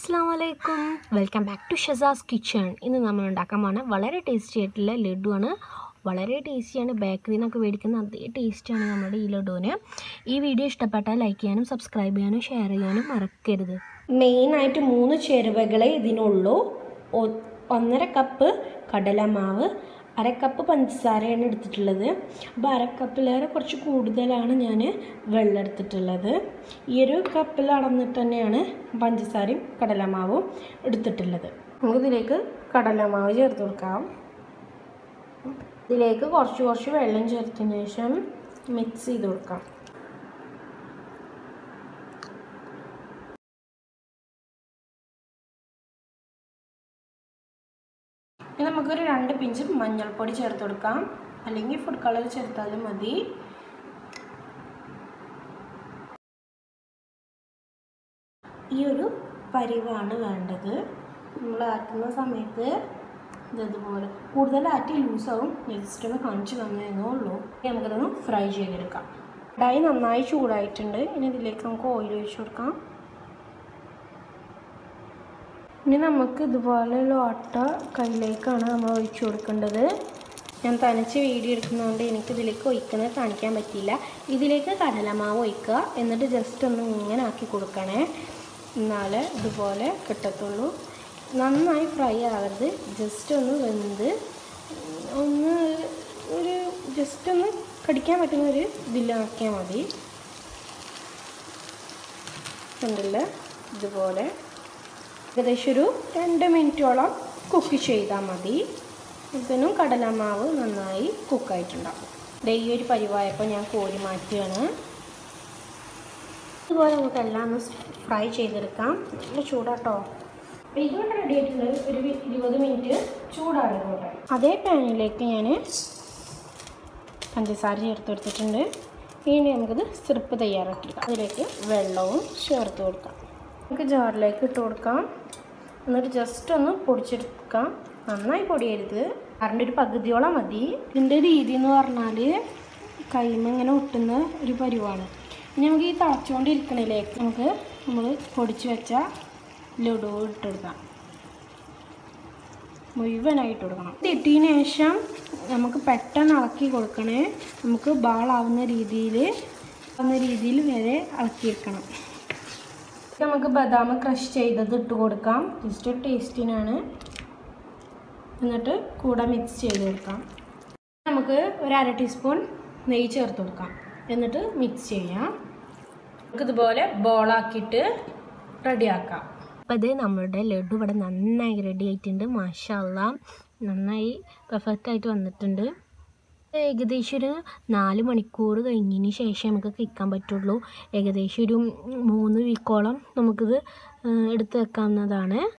അസ്സാം വലൈക്കും welcome back to Shaza's kitchen ഇന്ന് നമ്മൾ ഉണ്ടാക്കാൻ പോകുന്ന വളരെ ടേസ്റ്റി ആയിട്ടുള്ള ലഡുവാണ് വളരെ ടേസ്റ്റിയാണ് ബേക്കറിയിൽ നിന്നൊക്കെ മേടിക്കുന്ന അതേ ടേസ്റ്റാണ് നമ്മുടെ ഈ ലഡുവിന് ഈ വീഡിയോ ഇഷ്ടപ്പെട്ടാൽ ലൈക്ക് ചെയ്യാനും സബ്സ്ക്രൈബ് ചെയ്യാനും ഷെയർ ചെയ്യാനും മറക്കരുത് മെയിനായിട്ട് മൂന്ന് ചേരുവകളെ ഇതിനുള്ളൂ ഒ- ഒന്നര കപ്പ് കടലമാവ് അര കപ്പ് പഞ്ചസാരയാണ് എടുത്തിട്ടുള്ളത് അപ്പോൾ അര കപ്പിലേറെ കുറച്ച് കൂടുതലാണ് ഞാൻ വെള്ളം എടുത്തിട്ടുള്ളത് ഈ ഒരു കപ്പിൽ അളന്നിട്ട് തന്നെയാണ് പഞ്ചസാരയും കടലമാവും എടുത്തിട്ടുള്ളത് നമുക്ക് ഇതിലേക്ക് കടലമാവ് ചേർത്ത് കൊടുക്കാം ഇതിലേക്ക് കുറച്ച് കുറച്ച് വെള്ളം ചേർത്തതിന് ശേഷം മിക്സ് ചെയ്ത് കൊടുക്കാം ഇനി നമുക്കൊരു രണ്ട് പിഞ്ച് മഞ്ഞൾപ്പൊടി ചേർത്ത് കൊടുക്കാം അല്ലെങ്കിൽ ഫുഡ് കളർ ചേർത്താലും മതി ഈ ഒരു പരിവാണ് വേണ്ടത് നമ്മൾ ആറ്റുന്ന സമയത്ത് ഇതുപോലെ കൂടുതൽ ആറ്റി ലൂസാവും ജസ്റ്റ് ഒന്ന് കാണിച്ചു തന്നേ ഉള്ളൂ ഇനി നമുക്കിതൊന്ന് ഫ്രൈ ചെയ്തെടുക്കാം ഡൈ നന്നായി ചൂടായിട്ടുണ്ട് ഇനി ഇതിലേക്ക് നമുക്ക് ഓയിൽ ഒഴിച്ച് കൊടുക്കാം ഇനി നമുക്ക് ഇതുപോലെയുള്ള ഓട്ട കയ്യിലേക്കാണ് നമ്മൾ ഒഴിച്ചു കൊടുക്കേണ്ടത് ഞാൻ തനിച്ച് വീഡിയോ എടുക്കുന്നതുകൊണ്ട് എനിക്ക് ഇതിലേക്ക് ഒഴിക്കുന്നത് കാണിക്കാൻ പറ്റിയില്ല ഇതിലേക്ക് കടലമാവ് ഒഴിക്കുക എന്നിട്ട് ജസ്റ്റ് ഒന്ന് ഇങ്ങനെ ആക്കി കൊടുക്കണേ എന്നാലേ ഇതുപോലെ കിട്ടത്തുള്ളൂ നന്നായി ഫ്രൈ ആവരുത് ജസ്റ്റ് ഒന്ന് വെന്ത് ഒന്ന് ഒരു ജസ്റ്റ് ഒന്ന് കടിക്കാൻ പറ്റുന്ന ഒരു ഇതിലാക്കിയാൽ മതി കണ്ടില്ലേ ഇതുപോലെ ഏകദേശം ഒരു രണ്ട് മിനിറ്റോളം കുക്ക് ചെയ്താൽ മതി ഇതിനും കടലമാവ് നന്നായി കുക്കായിട്ടുണ്ടാവും ദേ ഈ ഒരു പരിവായപ്പോൾ ഞാൻ കോരി മാറ്റുകയാണ് ഇതുപോലെ നമുക്ക് എല്ലാം ഒന്ന് ഫ്രൈ ചെയ്തെടുക്കാം നല്ല ചൂടാട്ടോ അപ്പോൾ ഇതുകൊണ്ട് റെഡി ആയിട്ടുള്ളത് ഒരു വി- ഇരുപത് മിനിറ്റ് ചൂടാറിക്കോട്ടെ അതേ പാനിലേക്ക് ഞാൻ പഞ്ചസാര ചേർത്ത് കൊടുത്തിട്ടുണ്ട് ഇനി നമുക്കിത് സിറപ്പ് തയ്യാറാക്കിയെടുക്കാം അതിലേക്ക് വെള്ളവും ചേർത്ത് കൊടുക്കാം നമുക്ക് ജാറിലേക്ക് ഇട്ട് കൊടുക്കാം എന്നിട്ട് ജസ്റ്റ് ഒന്ന് പൊടിച്ചെടുക്കാം നന്നായി പൊടിയരുത് കറണ്ട് ഒരു പകുതിയോളം മതി ഇതിൻ്റെ രീതി എന്ന് പറഞ്ഞാൽ കൈമ ഇങ്ങനെ ഒട്ടുന്ന ഒരു പരിവാണ് ഇനി നമുക്ക് ഈ തിളച്ചുകൊണ്ടിരിക്കണതിലേക്ക് നമുക്ക് നമ്മൾ പൊടിച്ച് വെച്ച ലഡു ഇട്ടെടുക്കാം മുഴുവനായിട്ട് കൊടുക്കണം ഇത് ഇട്ടതിന് ശേഷം നമുക്ക് പെട്ടെന്ന് ഇളക്കി കൊടുക്കണേ നമുക്ക് ബാളാവുന്ന രീതിയിൽ ആവുന്ന രീതിയിൽ വരെ ഇളക്കിയെടുക്കണം നമുക്ക് ബദാം ക്രഷ് ചെയ്തത് ഇട്ട് കൊടുക്കാം ജസ്റ്റ് ഒരു ടേസ്റ്റിനാണ് എന്നിട്ട് കൂടെ മിക്സ് ചെയ്ത് കൊടുക്കാം നമുക്ക് ഒരു അര ടീസ്പൂൺ നെയ്യ് ചേർത്ത് കൊടുക്കാം എന്നിട്ട് മിക്സ് ചെയ്യാം നമുക്കിതുപോലെ ബോളാക്കിയിട്ട് റെഡിയാക്കാം അപ്പോൾ ഇത് നമ്മളുടെ ലഡു ഇവിടെ നന്നായി റെഡി ആയിട്ടുണ്ട് മാഷല്ല നന്നായി പെർഫെക്റ്റ് ആയിട്ട് വന്നിട്ടുണ്ട് ഏകദേശം ഒരു നാല് മണിക്കൂർ കഴിഞ്ഞതിന് ശേഷം നമുക്ക് കഴിക്കാൻ പറ്റുള്ളൂ ഏകദേശം ഒരു മൂന്ന് വീക്കോളം നമുക്കിത് എടുത്ത് വെക്കാവുന്നതാണ്